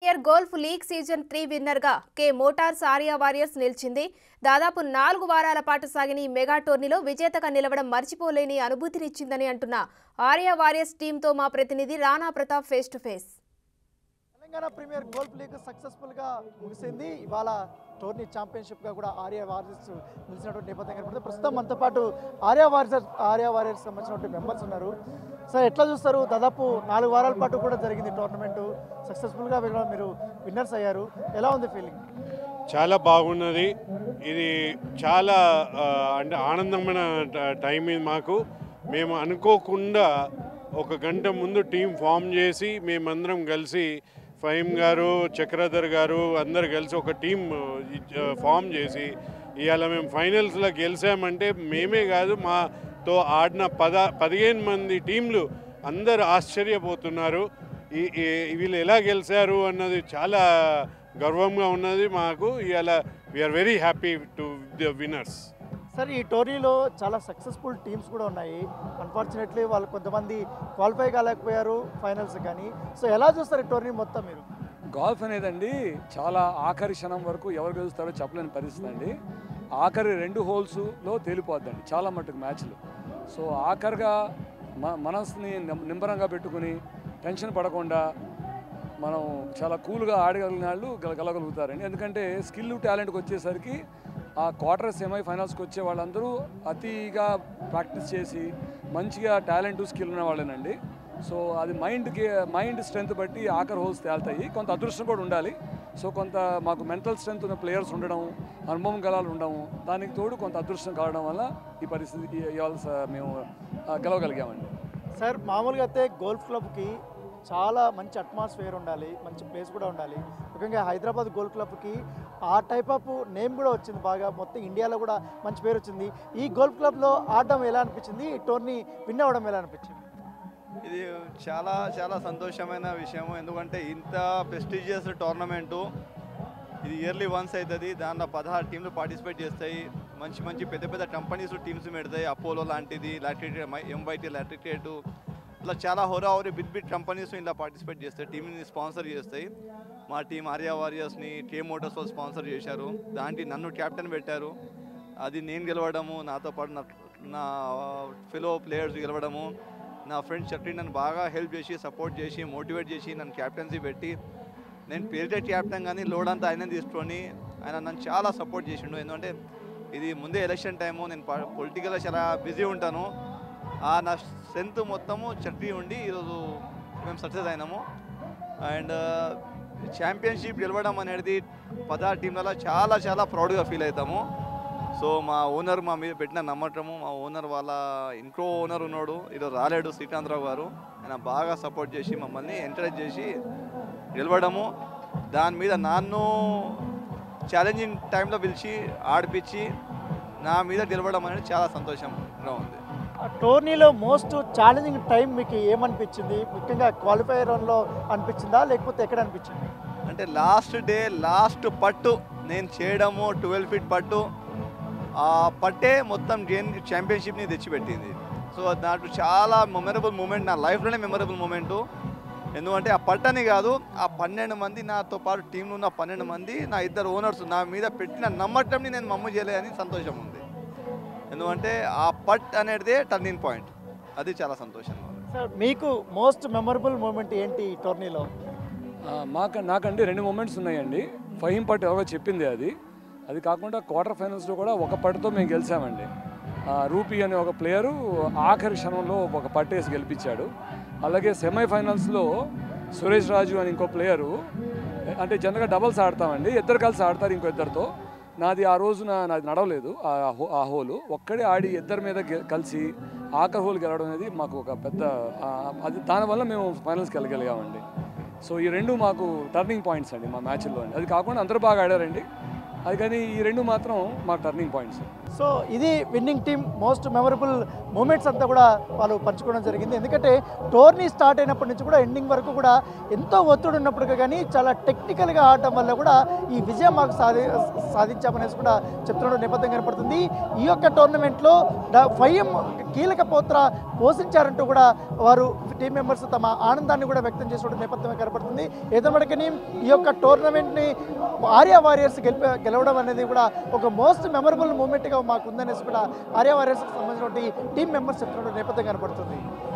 premier golf league season three విన్నర్గా K motors Arya warriors నిలిచింది దాదాపు నాలుగు వారాల పాటు సాగిన ఈ మెగా టోర్నీలో విజేతగా నిలవడం మర్చిపోలేని అనుభూతినిచ్చిందని అంటున్న ఆర్యా వారియర్స్ టీంతో మా ప్రతినిధి Rana Pratap face to face Telangana premier golf league successful గా ముగిసింది ఇవాళ టోర్నీ ఛాంపియన్షిప్ గా కూడా ఆర్యా వారియర్స్ నిలిచినటువంటి నేపథ్యం కనపడుతుంది ప్రస్తుతం మనతో పాటు ఆర్యా వారియర్స్ ఆర్యా వారియర్స్ సంబంధించినటువంటి మెంబర్స్ ఉన్నారు సార్ ఎట్లా చూస్తారు దాదాపు నాలుగు వారాల పాటు కూడా జరిగింది టోర్నమెంట్ సక్సెస్ఫుల్ గా మీరు- మీరు విన్నర్స్ అయ్యారు ఎలా ఉంది ఫీలింగ్ చాలా బాగున్నది ఇది చాలా ఆ, అంటే ఆనందమైన ట- టైం ఇది మాకు మేము అనుకోకుండా ఒక గంట ముందు టీం ఫామ్ చేసి మేమందరం కలిసి ఫహీం గారు చక్రధర్ గారు అందరు కలిసి ఒక టీం ఫామ్ చేసి ఇవాళ మేము ఫైనల్స్లో గెలిచామంటే మేమే కాదు మాతో ఆడిన పద పదిహేను మంది టీంలు అందరు ఆశ్చర్యపోతున్నారు ఈ ఈ- వీళ్ళు ఎలా గెలిచారు అన్నది చాలా గర్వంగా ఉన్నది మాకు ఇవాళ we are very happy to the winners sir ఈ టోర్నీలో చాలా సక్సెస్ఫుల్ టీమ్స్ కూడా ఉన్నాయి అన్ఫార్చునేట్లీ వాళ్ళు కొంతమంది క్వాలిఫై కాలేకపోయారు ఫైనల్స్ కానీ సో ఎలా చూస్తారు ఈ టోర్నీ మొత్తం మీరు గోల్ఫ్ అనేదండి చాలా ఆఖరి క్షణం వరకు ఎవరు గెలుస్తారో చెప్పలేని పరిస్థితి అండి ఆఖరి రెండు హోల్స్లో తేలిపోద్దండి చాలా మట్టుకు మ్యాచ్లు సో ఆఖరిగా మ మనసుని నిం- నింబరంగా పెట్టుకుని టెన్షన్ పడకుండా మనం చాలా కూల్గా ఆడగలిగిన వాళ్ళు గెల- గెలగలుగుతారండి ఎందుకంటే స్కిల్ టాలెంట్కి వచ్చేసరికి ఆ క్వార్టర్ సెమీ ఫైనల్స్కి వచ్చే వాళ్ళందరూ అతిగా ప్రాక్టీస్ చేసి మంచిగా టాలెంట్ స్కిల్ ఉన్న వాళ్ళేనండి సో అది మైండ్కి మైండ్ స్ట్రెంత్ బట్టి ఆఖరి హోల్స్ తేలుతాయి కొంత అదృష్టం కూడా ఉండాలి సో కొంత మాకు మెంటల్ స్ట్రెంత్ ఉన్న ప్లేయర్స్ ఉండడం అనుభవం గలాలు ఉండడం దానికి తోడు కొంత అదృష్టం కావడం వల్ల ఈ పరిస్థితి ఈ- ఇవాళ స- మేము ఆ, గెలవగలిగామండి సార్ మామూలుగా అయితే గోల్ఫ్ క్లబ్కి చాలా మంచి అట్మాస్ఫియర్ ఉండాలి మంచి ప్లేస్ కూడా ఉండాలి ముఖ్యంగా హైదరాబాద్ గోల్ఫ్ క్లబ్కి ఆ టైప్ ఆఫ్ నేమ్ కూడా వచ్చింది బాగా మొత్తం ఇండియాలో కూడా మంచి పేరు వచ్చింది ఈ గోల్ఫ్ క్లబ్లో ఆడడం ఎలా అనిపించింది ఈ టోర్నీ విన్ అవ్వడం ఎలా అనిపించింది ఇది చాలా చాలా సంతోషమైన విషయం ఎందుకంటే ఇంత ప్రెస్టీజియస్ టోర్నమెంటు ఇది ఇయర్లీ వన్స్ అవుతుంది దాంట్లో పదహారు టీంలు పార్టిసిపేట్ చేస్తాయి మంచి మంచి పెద్ద పెద్ద కంపెనీస్ టీమ్స్ పెడతాయి అపోలో లాంటిది లాట్రిటేట్ ఎంవైటీ లాట్రిటేట్ ఇట్లా చాలా హోరా హోరీ బిగ్ బిగ్ కంపెనీస్ ఇలా పార్టిసిపేట్ చేస్తాయి టీంని స్పాన్సర్ చేస్తాయి మా టీం ఆర్యా వారియర్స్ని కే మోటార్స్ వాళ్ళు స్పాన్సర్ చేశారు దాంట్లో నన్ను క్యాప్టెన్ పెట్టారు అది నేను గెలవడము నాతో పాటు నా నా ఫెలో ప్లేయర్స్ గెలవడము నా ఫ్రెండ్ చక్రి నన్ను బాగా హెల్ప్ చేసి సపోర్ట్ చేసి మోటివేట్ చేసి నన్ను క్యాప్టెన్సీ పెట్టి నేను పేరిటెడ్ క్యాప్టెన్ కానీ లోడ్ అంతా ఆయన తీసుకొని ఆయన నన్ను చాలా సపోర్ట్ చేసిండు ఎందుకంటే ఇది ముందే ఎలక్షన్ టైము నేను పొలిటికల్గా చాలా బిజీ ఉంటాను ఆ నా స్ట్రెంత్ మొత్తము చక్రి ఉండి ఈరోజు మేము సక్సెస్ అయినాము అండ్ ఛాంపియన్షిప్ గెలవడం అనేది పదహారు టీంలలో చాలా చాలా ప్రౌడ్గా ఫీల్ అవుతాము సో మా ఓనర్ మా మీద పెట్టిన నమ్మటము మా ఓనర్ వాళ్ళ ఇంకో ఓనర్ ఉన్నాడు ఈరోజు రాలేడు శ్రీకాంతరావు గారు ఆయన బాగా సపోర్ట్ చేసి మమ్మల్ని ఎంకరేజ్ చేసి గెలవడము దాని మీద నన్ను ఛాలెంజింగ్ టైంలో పిలిచి ఆడిపించి నా మీద గెలవడం అనేది చాలా సంతోషంగా ఉంది ఆ టోర్నీలో మోస్ట్ ఛాలెంజింగ్ టైం మీకు ఏమనిపించింది ముఖ్యంగా క్వాలిఫైర్ రన్లో అనిపించిందా లేకపోతే ఎక్కడ అనిపించింది అంటే లాస్ట్ డే లాస్ట్ పట్టు నేను చేయడము ట్వెల్వ్ ఫీట్ పట్టు ఆ పట్టే మొత్తం గేమ్ ఛాంపియన్షిప్ని తెచ్చిపెట్టింది సో నాకు చాలా మెమరబుల్ మూమెంట్ నా లైఫ్లోనే మెమరబుల్ మూమెంటు ఎందుకంటే ఆ పట్టని కాదు ఆ పన్నెండు మంది నాతో పాటు టీంలో ఉన్న పన్నెండు మంది నా ఇద్దరు ఓనర్స్ నా మీద పెట్టిన నమ్మటంని నేను మమ్ము చేయలేదని సంతోషం ఉంది ఎందుకంటే ఆ పట్ అనేది టర్నింగ్ పాయింట్ అది చాలా సంతోషంగా ఉంది సార్ మీకు మోస్ట్ మెమరబుల్ మూమెంట్ ఏంటి ఈ టోర్నీలో ఆ, మాక నాకంటే రెండు మూమెంట్స్ ఉన్నాయండి ఫహీం పట్ ఎవరో చెప్పింది అది అది కాకుండా క్వార్టర్ ఫైనల్స్లో కూడా ఒక పట్టుతో మేము గెలిచామండి ఆ, రూపీ అనే ఒక ప్లేయరు ఆఖరి క్షణంలో ఒక పట్టేసి గెలిపించాడు అలాగే సెమీఫైనల్స్లో సురేష్ రాజు అని ఇంకో ప్లేయరు అంటే జనరల్గా డబల్స్ ఆడతామండి ఇద్దరు కలిసి ఆడతారు ఇంకో ఇద్దరితో నాది ఆ రోజున నాది నడవలేదు ఆ హో- ఆ హోలు ఒక్కడే ఆడి ఇద్దరి మీద గె- కలిసి ఆఖరి హోల్ గెలవడం అనేది మాకు ఒక పెద్ద ఆ, అది దానివల్ల మేము ఫైనల్స్కి వెళ్ళగలిగామండి సో ఈ రెండు మాకు టర్నింగ్ పాయింట్స్ అండి మా మ్యాచ్ల్లో అండి అది కాకుండా అందరూ బాగా ఆడారండి అది కానీ ఈ రెండు మాత్రం మా టర్నింగ్ పాయింట్స్ సో ఇది winning team most memorable moments అంతా కూడా వాళ్ళు పంచుకోవడం జరిగింది ఎందుకంటే టోర్నీ స్టార్ట్ అయినప్పటి నుంచి కూడా ఎండింగ్ వరకు కూడా ఎంతో ఒత్తిడి ఉన్నప్పటికీ కానీ చాలా టెక్నికల్గా ఆడటం వల్ల కూడా ఈ విజయం మాకు సాధి సాధించామనేసి కూడా చెప్తున్న నేపథ్యం కనపడుతుంది ఈ యొక్క టోర్నమెంట్లో ఫైవ్ కీలక పాత్ర పోషించారంటూ కూడా వారు టీం మెంబర్స్ తమ ఆనందాన్ని కూడా వ్యక్తం చేసిన నేపథ్యం కనపడుతుంది ఏదప్పటికీ ఈ యొక్క టోర్నమెంట్ని ఆర్యా వారియర్స్ గెలిప గెలవడం అనేది కూడా ఒక మోస్ట్ మెమరబుల్ మూమెంట్గా మాకు ఉందనేసి కూడా ఆర్యా వారియర్స్కి సంబంధించిన టీం మెంబర్స్ చెప్తున్న నేపథ్యం కనపడుతుంది